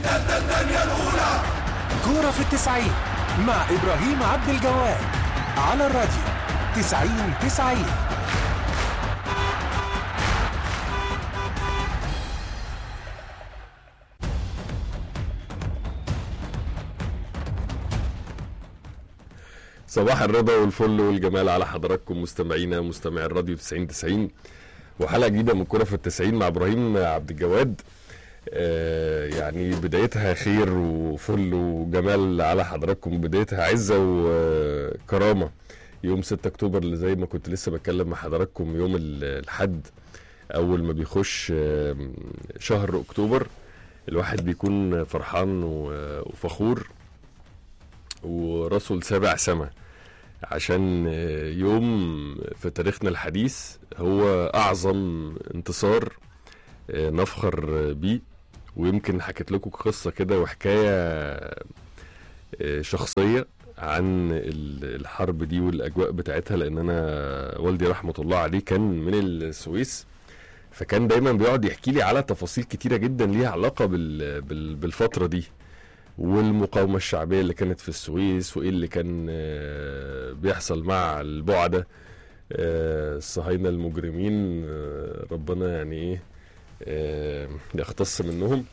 كورة في التسعين مع إبراهيم عبد الجواد على الراديو تسعين تسعين صباح الرضا والفل والجمال على حضراتكم مستمعينا مستمعي الراديو 90 90 وحلقه جديده من كوره في التسعين مع ابراهيم عبد الجواد آه يعني بدايتها خير وفل وجمال على حضراتكم بدايتها عزه وكرامه يوم 6 اكتوبر اللي زي ما كنت لسه بتكلم مع حضراتكم يوم ال- الحد اول ما بيخش آه، شهر اكتوبر الواحد بيكون فرحان و- وفخور وراسه لسابع سما عشان آه، يوم في تاريخنا الحديث هو اعظم انتصار آه، نفخر آه، بيه ويمكن حكيت لكم قصه كده وحكايه آه، شخصيه عن ال- الحرب دي والاجواء بتاعتها لان انا والدي رحمه الله عليه كان من السويس فكان دايما بيقعد يحكي لي على تفاصيل كتيره جدا ليها علاقه بال بال بالفتره دي والمقاومه الشعبيه اللي كانت في السويس وايه اللي كان آه، بيحصل مع البعده آه، الصهاينه المجرمين آه، ربنا يعني ايه آه، يختص منهم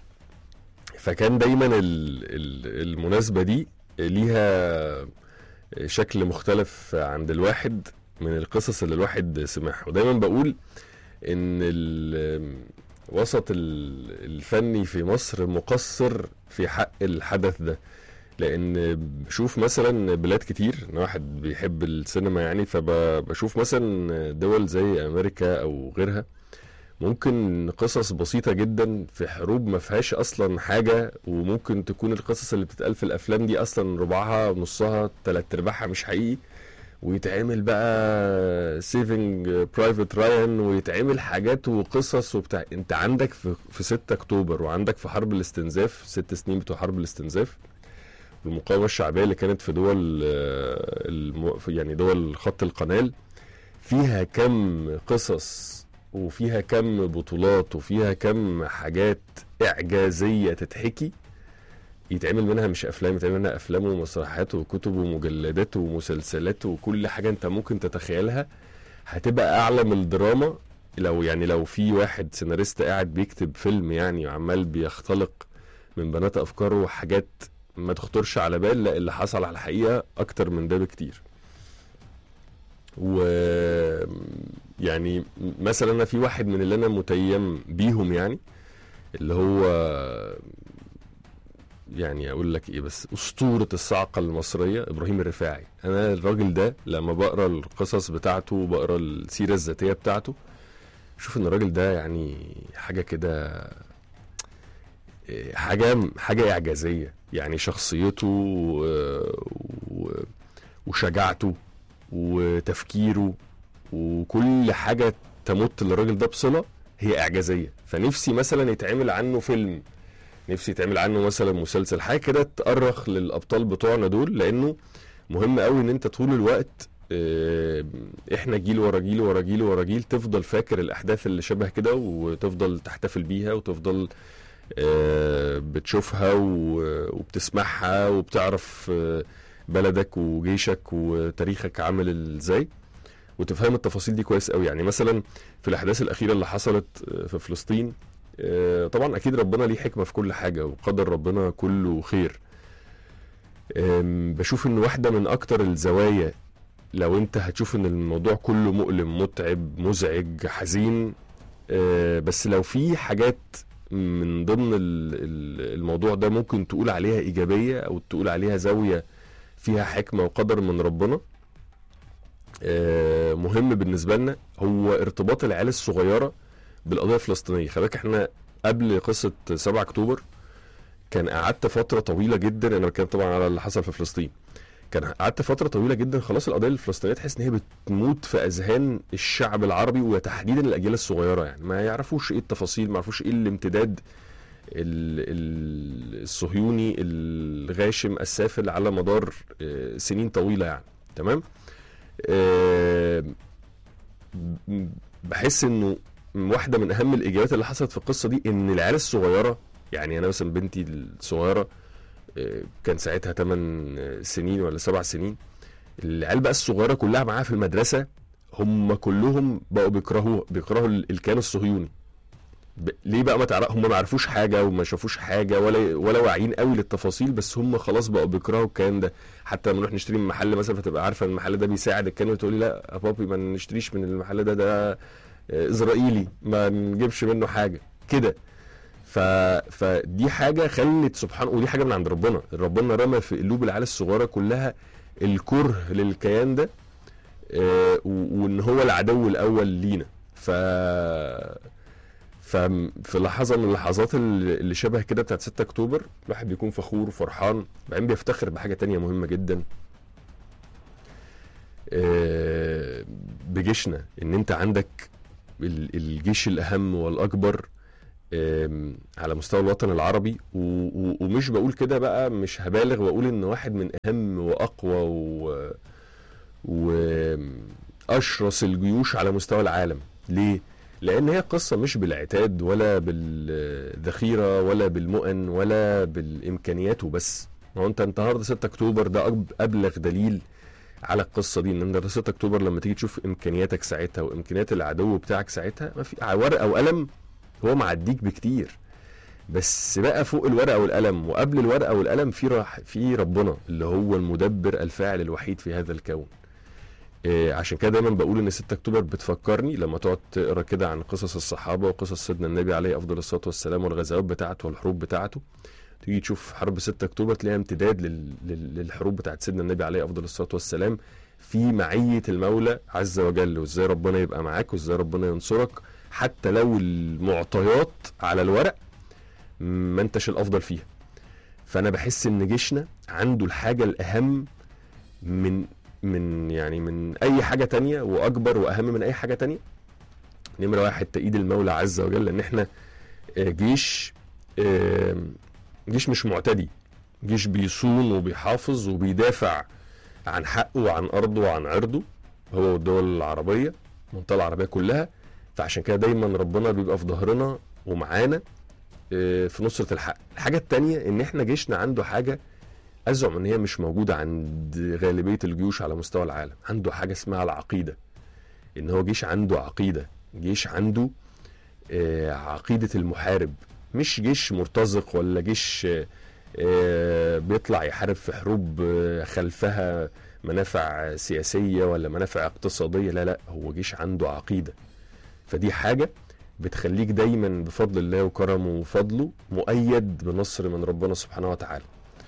فكان دايما ال- ال- المناسبه دي ليها شكل مختلف عند الواحد من القصص اللي الواحد سمعها ودايما بقول ان ال- وسط ال- الفني في مصر مقصر في حق الحدث ده لان بشوف مثلا بلاد كتير انا واحد بيحب السينما يعني فبشوف مثلا دول زي امريكا او غيرها ممكن قصص بسيطة جدا في حروب ما فيهاش اصلا حاجة وممكن تكون القصص اللي بتتقال في الافلام دي اصلا ربعها نصها تلات ارباعها مش حقيقي ويتعمل بقى سيفنج برايفت رايان ويتعمل حاجات وقصص وبتاع انت عندك في, في 6 اكتوبر وعندك في حرب الاستنزاف ست سنين بتوع حرب الاستنزاف والمقاومه الشعبيه اللي كانت في دول آه، الم... في- يعني دول خط القنال فيها كم قصص وفيها كم بطولات وفيها كم حاجات اعجازيه تتحكي يتعمل منها مش افلام يتعمل منها افلام ومسرحيات وكتب ومجلدات ومسلسلات وكل حاجه انت ممكن تتخيلها هتبقى اعلى من الدراما لو يعني لو في واحد سيناريست قاعد بيكتب فيلم يعني وعمال بيختلق من بنات افكاره حاجات ما تخطرش على بال لا اللي حصل على الحقيقه اكتر من ده بكتير و يعني مثلا انا في واحد من اللي انا متيم بيهم يعني اللي هو يعني اقول لك ايه بس اسطوره الصاعقه المصريه ابراهيم الرفاعي انا الراجل ده لما بقرا القصص بتاعته وبقرا السيره الذاتيه بتاعته شوف ان الراجل ده يعني حاجه كده إيه، حاجه حاجه اعجازيه يعني شخصيته و- و- وشجاعته وتفكيره وكل حاجه تمت للراجل ده بصله هي اعجازيه فنفسي مثلا يتعمل عنه فيلم نفسي يتعمل عنه مثلا مسلسل حاجه كده تأرخ للابطال بتوعنا دول لانه مهم قوي ان انت طول الوقت آه، احنا جيل ورا جيل ورا جيل ورا جيل تفضل فاكر الاحداث اللي شبه كده وتفضل تحتفل بيها وتفضل آه، بتشوفها و- وبتسمعها وبتعرف آه، بلدك وجيشك وتاريخك عامل ازاي وتفهم التفاصيل دي كويس قوي يعني مثلا في الاحداث الاخيره اللي حصلت آه، في فلسطين آه، طبعا اكيد ربنا ليه حكمه في كل حاجه وقدر ربنا كله خير آم، بشوف ان واحده من اكتر الزوايا لو انت هتشوف ان الموضوع كله مؤلم متعب مزعج حزين آه، بس لو في حاجات من ضمن ال- ال- الموضوع ده ممكن تقول عليها ايجابيه او تقول عليها زاويه فيها حكمه وقدر من ربنا آه، مهم بالنسبه لنا هو ارتباط العيال الصغيره بالقضيه الفلسطينيه خلي بالك احنا قبل قصه 7 اكتوبر كان قعدت فتره طويله جدا انا بتكلم طبعا على اللي حصل في فلسطين كان قعدت فتره طويله جدا خلاص القضيه الفلسطينيه تحس ان هي بتموت في اذهان الشعب العربي وتحديدا الاجيال الصغيره يعني ما يعرفوش ايه التفاصيل ما يعرفوش ايه الامتداد ال- ال- الصهيوني الغاشم السافل على مدار آه، سنين طويله يعني تمام آه، م- بحس انه واحده من اهم الاجابات اللي حصلت في القصه دي ان العيال الصغيره يعني انا مثلا بنتي الصغيره آه، كان ساعتها 8 سنين ولا 7 سنين العيال بقى الصغيره كلها معاها في المدرسه هم كلهم بقوا بيكرهوا بيكرهوا ال- الكيان الصهيوني ب... ليه بقى ما تعرف هم ما عرفوش حاجه وما شافوش حاجه ولا ولا واعيين قوي للتفاصيل بس هم خلاص بقوا بيكرهوا الكيان ده حتى لما نروح نشتري من محل مثلا فتبقى عارفه ان المحل ده بيساعد الكيان وتقولي لا يا بابي ما نشتريش من المحل ده ده آه، اسرائيلي ما نجيبش منه حاجه كده ف... فدي حاجه خلت سبحان ودي حاجه من عند ربنا ربنا رمى في قلوب العيال الصغيره كلها الكره للكيان ده آه، و- وان هو العدو الاول لينا ف ففي لحظه من اللحظات اللي اللي شبه كده بتاعت 6 اكتوبر الواحد بيكون فخور وفرحان بعدين بيفتخر بحاجه تانية مهمه جدا آه، بجيشنا ان انت عندك ال- الجيش الاهم والاكبر آم، على مستوى الوطن العربي و- و- ومش بقول كده بقى مش هبالغ واقول ان واحد من اهم واقوى و... واشرس الجيوش على مستوى العالم ليه لان هي قصه مش بالعتاد ولا بالذخيره ولا بالمؤن ولا بالامكانيات وبس ما هو انت النهارده 6 اكتوبر ده أب- ابلغ دليل على القصه دي ان انت 6 اكتوبر لما تيجي تشوف امكانياتك ساعتها وامكانيات العدو بتاعك ساعتها ما في ورقه وقلم هو معديك بكتير بس بقى فوق الورقه والقلم وقبل الورقه والقلم في راح في ربنا اللي هو المدبر الفاعل الوحيد في هذا الكون إيه عشان كده دايما بقول ان 6 اكتوبر بتفكرني لما تقعد تقرا كده عن قصص الصحابه وقصص سيدنا النبي عليه افضل الصلاه والسلام والغزوات بتاعته والحروب بتاعته تيجي تشوف حرب 6 اكتوبر تلاقيها امتداد لل... لل... للحروب بتاعت سيدنا النبي عليه افضل الصلاه والسلام في معيه المولى عز وجل وازاي ربنا يبقى معاك وازاي ربنا ينصرك حتى لو المعطيات على الورق ما انتش الافضل فيها فانا بحس ان جيشنا عنده الحاجه الاهم من من يعني من اي حاجه تانية واكبر واهم من اي حاجه تانية نمره واحد تأييد المولى عز وجل ان احنا آه، جيش آه، جيش مش معتدي جيش بيصون وبيحافظ وبيدافع عن حقه وعن ارضه وعن عرضه هو والدول العربيه المنطقه العربيه كلها فعشان كده دايما ربنا بيبقى في ظهرنا ومعانا آه، في نصرة الحق الحاجة التانية ان احنا جيشنا عنده حاجة ازعم ان هي مش موجودة عند غالبية الجيوش على مستوى العالم عنده حاجة اسمها العقيدة ان هو جيش عنده عقيدة جيش عنده آه، عقيدة المحارب مش جيش مرتزق ولا جيش آه، آه، بيطلع يحارب في حروب آه، خلفها منافع سياسية ولا منافع اقتصادية لا لا هو جيش عنده عقيدة فدي حاجة بتخليك دايما بفضل الله وكرمه وفضله مؤيد بنصر من ربنا سبحانه وتعالى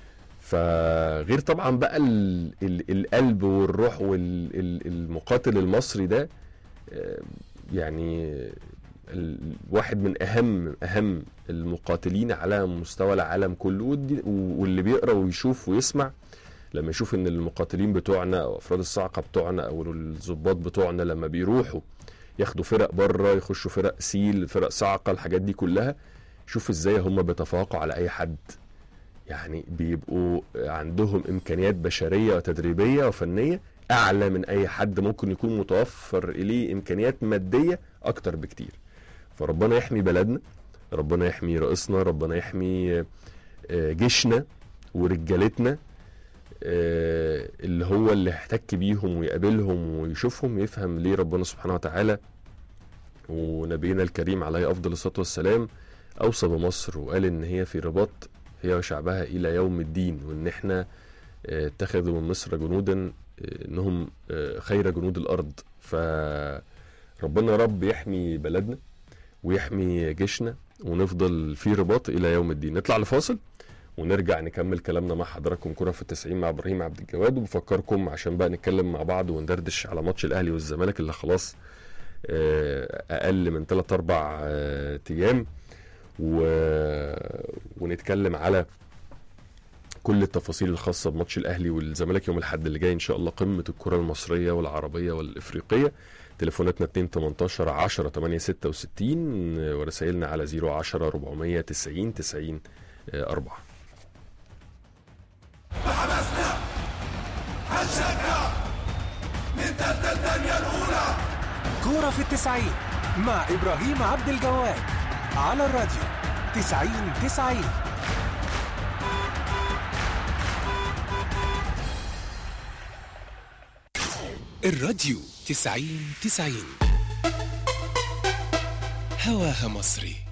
فغير طبعا بقى ال ال القلب والروح والمقاتل المصري ده آه، يعني ال- واحد من اهم اهم المقاتلين على مستوى العالم كله ودي- واللي بيقرا ويشوف ويسمع لما يشوف ان المقاتلين بتوعنا او افراد الصاعقه بتوعنا او الضباط بتوعنا لما بيروحوا ياخدوا فرق بره يخشوا فرق سيل فرق صاعقه الحاجات دي كلها شوف ازاي هم بيتفوقوا على اي حد يعني بيبقوا عندهم امكانيات بشريه وتدريبيه وفنيه اعلى من اي حد ممكن يكون متوفر اليه امكانيات ماديه اكتر بكتير فربنا يحمي بلدنا ربنا يحمي رئيسنا ربنا يحمي آه، جيشنا ورجالتنا آه، اللي هو اللي يحتك بيهم ويقابلهم ويشوفهم يفهم ليه ربنا سبحانه وتعالى ونبينا الكريم عليه افضل الصلاه والسلام اوصى بمصر وقال ان هي في رباط هي وشعبها الى يوم الدين وان احنا آه، اتخذوا من مصر جنودا آه، انهم آه، خير جنود الارض فربنا يا رب يحمي بلدنا ويحمي جيشنا ونفضل في رباط الى يوم الدين نطلع لفاصل ونرجع نكمل كلامنا مع حضراتكم كرة في التسعين مع ابراهيم عبد الجواد وبفكركم عشان بقى نتكلم مع بعض وندردش على ماتش الاهلي والزمالك اللي خلاص آه، اقل من 3 4 ايام و... ونتكلم على كل التفاصيل الخاصة بماتش الأهلي والزمالك يوم الأحد اللي جاي إن شاء الله قمة الكرة المصرية والعربية والإفريقية تليفوناتنا 2 18 10 8 66 ورسائلنا على 010 490 90 4 كورة في التسعين مع إبراهيم عبد الجواد على الراديو 90 90 الراديو 90 90 هواها مصري